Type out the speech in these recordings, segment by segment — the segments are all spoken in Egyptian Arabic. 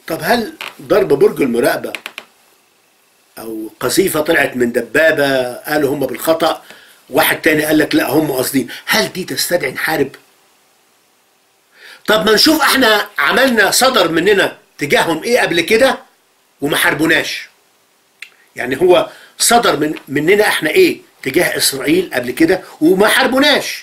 طب هل ضرب برج المراقبة أو قذيفة طلعت من دبابة قالوا هم بالخطأ واحد تاني قال لك لا هم قاصدين هل دي تستدعي نحارب؟ طب ما نشوف احنا عملنا صدر مننا تجاههم ايه قبل كده وما حاربوناش يعني هو صدر من مننا احنا ايه تجاه اسرائيل قبل كده وما حاربوناش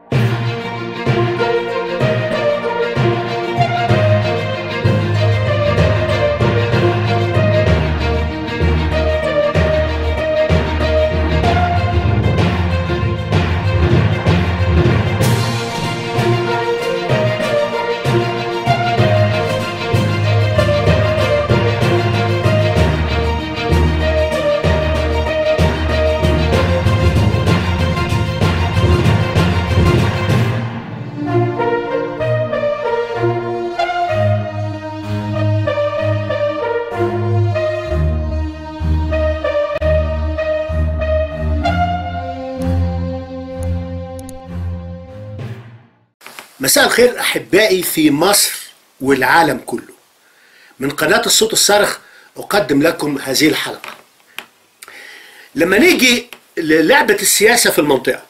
مساء الخير احبائي في مصر والعالم كله من قناه الصوت الصارخ اقدم لكم هذه الحلقه لما نيجي للعبه السياسه في المنطقه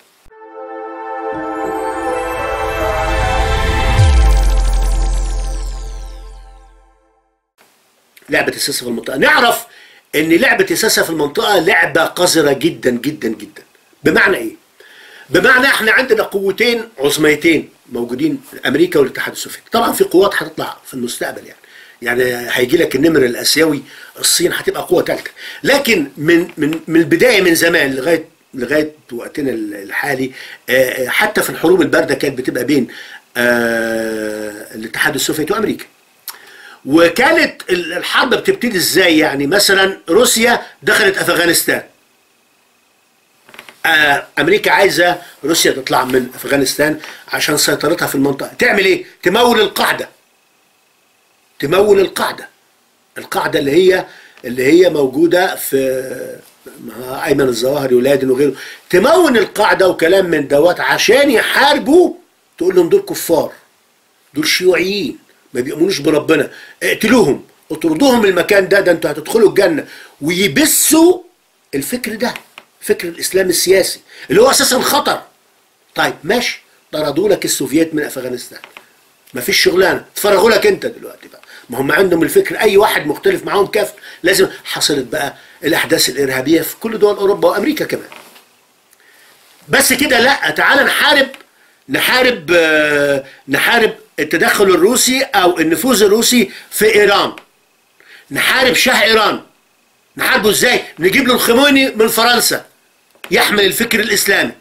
لعبه السياسه في المنطقه نعرف ان لعبه السياسه في المنطقه لعبه قذره جدا جدا جدا بمعنى ايه بمعنى احنا عندنا قوتين عظميتين موجودين امريكا والاتحاد السوفيتي طبعا في قوات هتطلع في المستقبل يعني يعني هيجي لك النمر الاسيوي الصين هتبقى قوه ثالثه لكن من من من البدايه من زمان لغايه لغايه وقتنا الحالي حتى في الحروب البارده كانت بتبقى بين الاتحاد السوفيتي وامريكا وكانت الحرب بتبتدي ازاي يعني مثلا روسيا دخلت افغانستان امريكا عايزه روسيا تطلع من افغانستان عشان سيطرتها في المنطقه تعمل ايه تمول القاعده تمول القاعده القاعده اللي هي اللي هي موجوده في ايمن الظواهري ولادن وغيره تمون القاعده وكلام من دوت عشان يحاربوا تقول لهم دول كفار دول شيوعيين ما بيؤمنوش بربنا اقتلوهم اطردوهم من المكان ده ده انتوا هتدخلوا الجنه ويبثوا الفكر ده فكر الاسلام السياسي اللي هو اساسا خطر طيب ماشي طردوا لك السوفييت من افغانستان ما فيش شغلانه تفرغوا لك انت دلوقتي بقى ما هم عندهم الفكر اي واحد مختلف معاهم كافر لازم حصلت بقى الاحداث الارهابيه في كل دول اوروبا وامريكا كمان بس كده لا تعال نحارب نحارب آه نحارب التدخل الروسي او النفوذ الروسي في ايران نحارب شاه ايران نحاربه ازاي نجيب له الخميني من فرنسا يحمل الفكر الاسلامي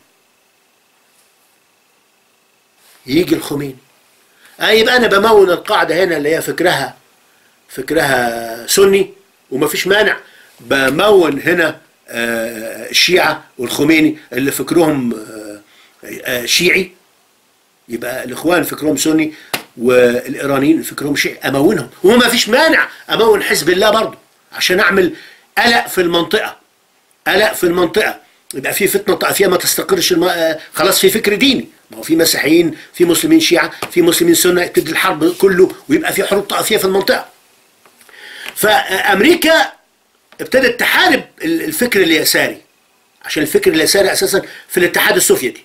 يجي الخميني آه يبقى انا بمون القاعده هنا اللي هي فكرها فكرها سني ومفيش مانع بمون هنا آه الشيعه والخميني اللي فكرهم آه شيعي يبقى الاخوان فكرهم سني والايرانيين فكرهم شيعي امونهم وما فيش مانع امون حزب الله برضه عشان اعمل قلق في المنطقة قلق في المنطقة يبقى في فتنة طائفية ما تستقرش الم... خلاص في فكر ديني ما هو في مسيحيين في مسلمين شيعة في مسلمين سنة تبتدي الحرب كله ويبقى في حروب طائفية في المنطقة فأمريكا ابتدت تحارب الفكر اليساري عشان الفكر اليساري أساسا في الاتحاد السوفيتي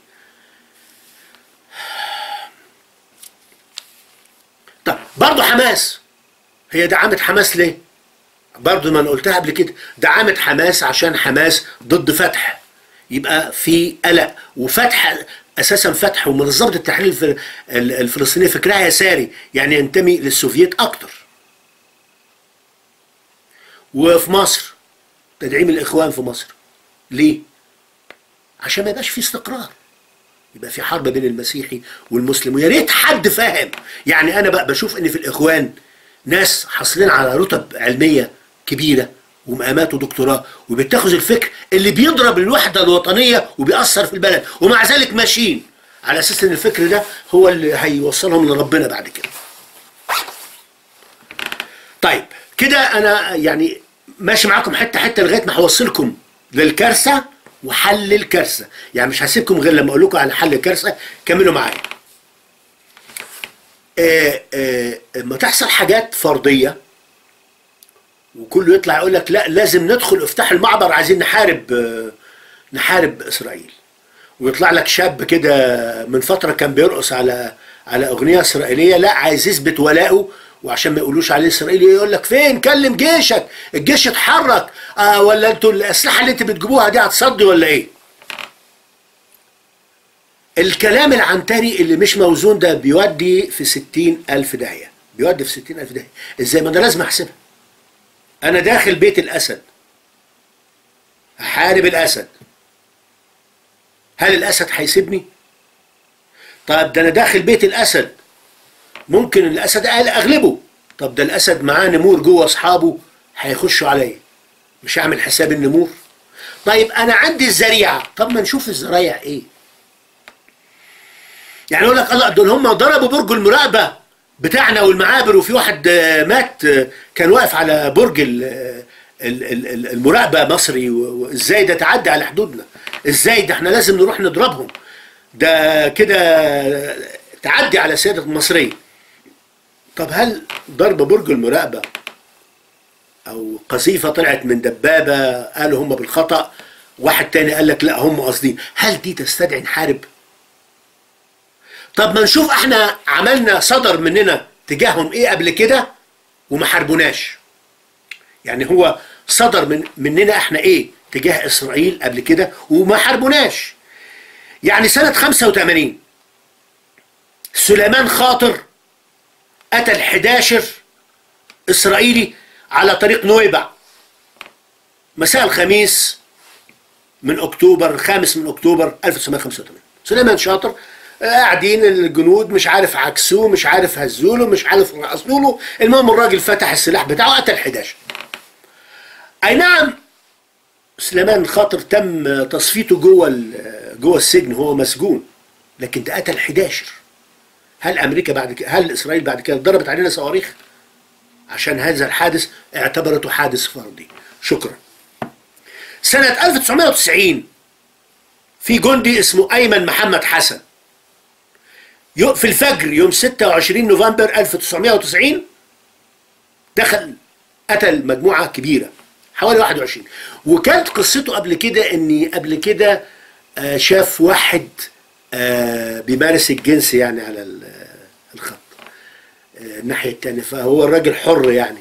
طب برضه حماس هي دعمت حماس ليه؟ برضه ما انا قلتها قبل كده دعمت حماس عشان حماس ضد فتح يبقى في قلق وفتح اساسا فتح ومنظمه التحرير الفلسطينيه فكرها يساري يعني ينتمي للسوفييت اكتر وفي مصر تدعيم الاخوان في مصر ليه عشان ما يبقاش في استقرار يبقى في حرب بين المسيحي والمسلم ويا ريت حد فاهم يعني انا بقى بشوف ان في الاخوان ناس حاصلين على رتب علميه كبيره ومقامات ودكتوراه وبيتخذوا الفكر اللي بيضرب الوحده الوطنيه وبيأثر في البلد ومع ذلك ماشيين على اساس ان الفكر ده هو اللي هيوصلهم لربنا بعد كده. طيب كده انا يعني ماشي معاكم حته حته لغايه ما هوصلكم للكارثه وحل الكارثه، يعني مش هسيبكم غير لما اقول لكم على حل الكارثه كملوا معايا. آه آه ما تحصل حاجات فرديه وكله يطلع يقول لك لا لازم ندخل افتح المعبر عايزين نحارب آه، نحارب اسرائيل ويطلع لك شاب كده من فتره كان بيرقص على على اغنيه اسرائيليه لا عايز يثبت ولاءه وعشان ما يقولوش عليه اسرائيلي يقول لك فين كلم جيشك الجيش اتحرك آه ولا انتوا الاسلحه اللي انت بتجيبوها دي هتصدي ولا ايه الكلام العنتري اللي مش موزون ده بيودي في ستين ألف داهية بيودي في ستين ألف داهية ازاي ما انا لازم احسبها انا داخل بيت الاسد هحارب الاسد هل الاسد هيسيبني طب ده انا داخل بيت الاسد ممكن الاسد قال اغلبه طب ده الاسد معاه نمور جوه اصحابه هيخشوا عليا مش هعمل حساب النمور طيب انا عندي الزريعه طب ما نشوف الزرايع ايه يعني يقول لك الله دول هم ضربوا برج المراقبه بتاعنا والمعابر وفي واحد آه، مات آه، كان واقف على برج ال- ال- ال- ال- المراقبه مصري و- وازاي ده تعدي على حدودنا ازاي ده احنا لازم نروح نضربهم ده كده تعدي على سيادة المصرية طب هل ضرب برج المراقبة أو قذيفة طلعت من دبابة قالوا هم بالخطأ واحد تاني قال لك لا هم قاصدين هل دي تستدعي نحارب طب ما نشوف احنا عملنا صدر مننا تجاههم ايه قبل كده وما حاربوناش يعني هو صدر من مننا احنا ايه تجاه اسرائيل قبل كده وما حاربوناش يعني سنة 85 سليمان خاطر قتل 11 إسرائيلي على طريق نويبع مساء الخميس من أكتوبر الخامس من أكتوبر 1985 سليمان شاطر آه، قاعدين الجنود مش عارف عكسوه مش عارف هزوله مش عارف رقصوا له المهم الراجل فتح السلاح بتاعه قتل 11 أي نعم سليمان خاطر تم تصفيته جوه ال- جوه السجن هو مسجون لكن ده قتل 11 هل امريكا بعد كده هل اسرائيل بعد كده ضربت علينا صواريخ عشان هذا الحادث اعتبرته حادث فردي شكرا سنة 1990 في جندي اسمه أيمن محمد حسن يو- في الفجر يوم 26 نوفمبر 1990 دخل قتل مجموعة كبيرة حوالي 21 وكانت قصته قبل كده ان قبل كده آه، شاف واحد آه، بيمارس الجنس يعني على ال- آه، الخط آه، الناحية التانية فهو الراجل حر يعني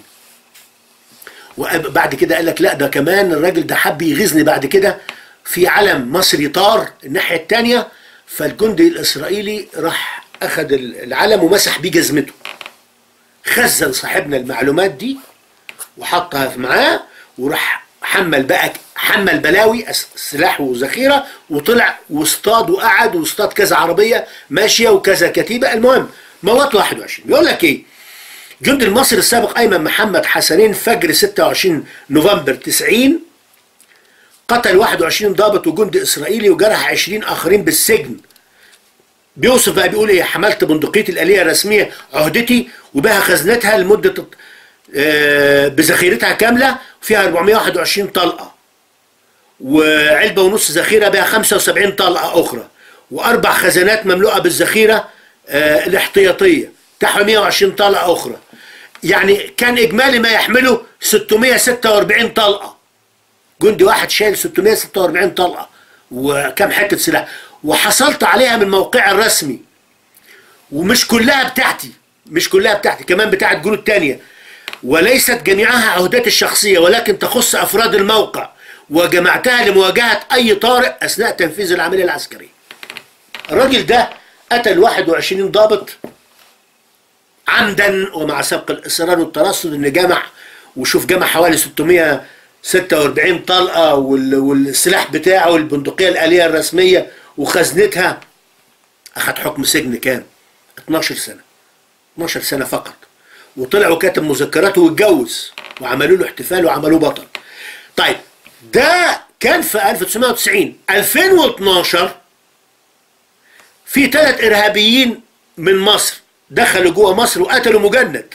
وبعد كده قال لك لا ده كمان الراجل ده حب يغيظني بعد كده في علم مصري طار الناحية التانية فالجندي الإسرائيلي راح أخذ العلم ومسح بيه جزمته خزن صاحبنا المعلومات دي وحطها في معاه وراح حمل بقى حمل بلاوي أس- سلاح وذخيره وطلع واصطاد وقعد واصطاد كذا عربيه ماشيه وكذا كتيبه المهم موت 21 بيقول لك ايه جندي المصري السابق ايمن محمد حسنين فجر 26 نوفمبر 90 قتل 21 ضابط وجندي اسرائيلي وجرح 20 اخرين بالسجن بيوصف بقى بيقول ايه حملت بندقيتي الاليه الرسميه عهدتي وبها خزنتها لمده آه، بذخيرتها كامله فيها 421 طلقه وعلبه ونص ذخيره بها 75 طلقه اخرى واربع خزانات مملوءه بالذخيره آه، الاحتياطيه تحوي 120 طلقه اخرى يعني كان اجمالي ما يحمله 646 طلقه جندي واحد شايل 646 طلقه وكم حته سلاح وحصلت عليها من موقعي الرسمي ومش كلها بتاعتي مش كلها بتاعتي كمان بتاعت جنود تانية وليست جميعها عهداتي الشخصية ولكن تخص أفراد الموقع وجمعتها لمواجهة أي طارئ أثناء تنفيذ العملية العسكرية الراجل ده قتل 21 ضابط عمدا ومع سبق الإصرار والترصد إن جمع وشوف جمع حوالي 646 طلقة وال- والسلاح بتاعه والبندقية الآلية الرسمية وخزنتها أخد حكم سجن كام؟ 12 سنة 12 سنة فقط وطلع وكاتب مذكراته واتجوز وعملوا له احتفال وعملوه بطل طيب ده كان في 1990 2012 في ثلاث ارهابيين من مصر دخلوا جوه مصر وقتلوا مجند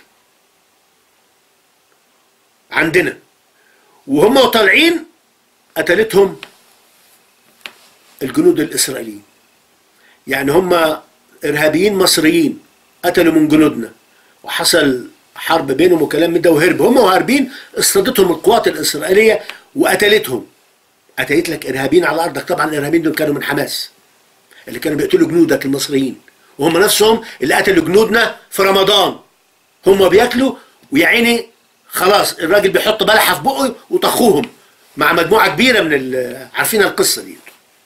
عندنا وهم طالعين قتلتهم الجنود الاسرائيليين يعني هم ارهابيين مصريين قتلوا من جنودنا وحصل حرب بينهم وكلام من ده وهرب هم وهاربين اصطادتهم القوات الاسرائيليه وقتلتهم قتلت لك ارهابيين على ارضك طبعا الارهابيين دول كانوا من حماس اللي كانوا بيقتلوا جنودك المصريين وهم نفسهم اللي قتلوا جنودنا في رمضان هم بياكلوا ويا عيني خلاص الراجل بيحط بلحه في بقه وطخوهم مع مجموعه كبيره من ال- عارفين القصه دي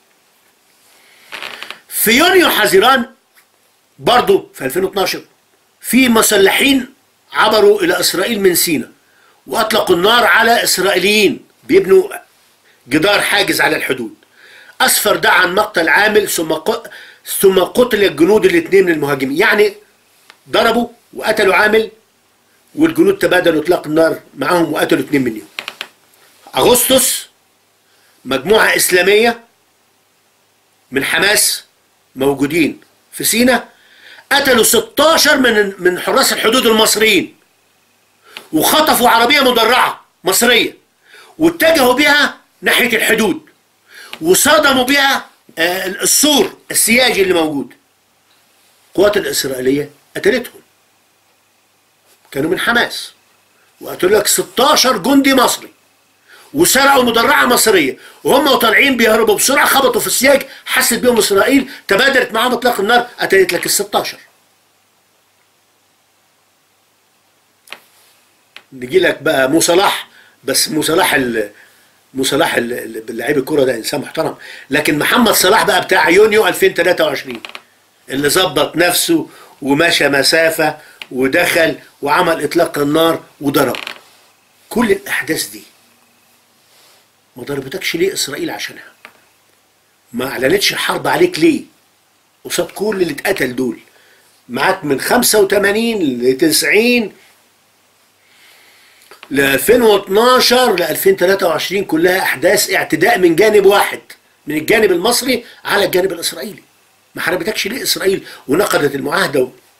في يونيو حزيران برضه في 2012 في مسلحين عبروا الى اسرائيل من سينا واطلقوا النار على اسرائيليين بيبنوا جدار حاجز على الحدود اسفر ده عن مقتل عامل ثم ق- ثم قتل الجنود الاثنين من المهاجمين يعني ضربوا وقتلوا عامل والجنود تبادلوا اطلاق النار معاهم وقتلوا اثنين منهم اغسطس مجموعه اسلاميه من حماس موجودين في سينا قتلوا 16 من من حراس الحدود المصريين وخطفوا عربيه مدرعه مصريه واتجهوا بها ناحيه الحدود وصدموا بها آه، السور السياجي اللي موجود القوات الاسرائيليه قتلتهم كانوا من حماس وقتلوا لك 16 جندي مصري وسرقوا مدرعه مصريه وهم طالعين بيهربوا بسرعه خبطوا في السياج حست بيهم اسرائيل تبادلت معاهم اطلاق النار قتلت لك ال 16 نجي لك بقى مو صلاح بس مو صلاح ال- مو صلاح ال- ال- لعيب الكوره ده انسان محترم لكن محمد صلاح بقى بتاع يونيو 2023 اللي ظبط نفسه ومشى مسافه ودخل وعمل اطلاق النار وضرب كل الاحداث دي ما ضربتكش ليه اسرائيل عشانها ما اعلنتش الحرب عليك ليه قصاد كل اللي اتقتل دول معاك من 85 ل 90 ل 2012 ل 2023 كلها احداث اعتداء من جانب واحد من الجانب المصري على الجانب الاسرائيلي ما حاربتكش ليه اسرائيل ونقضت المعاهده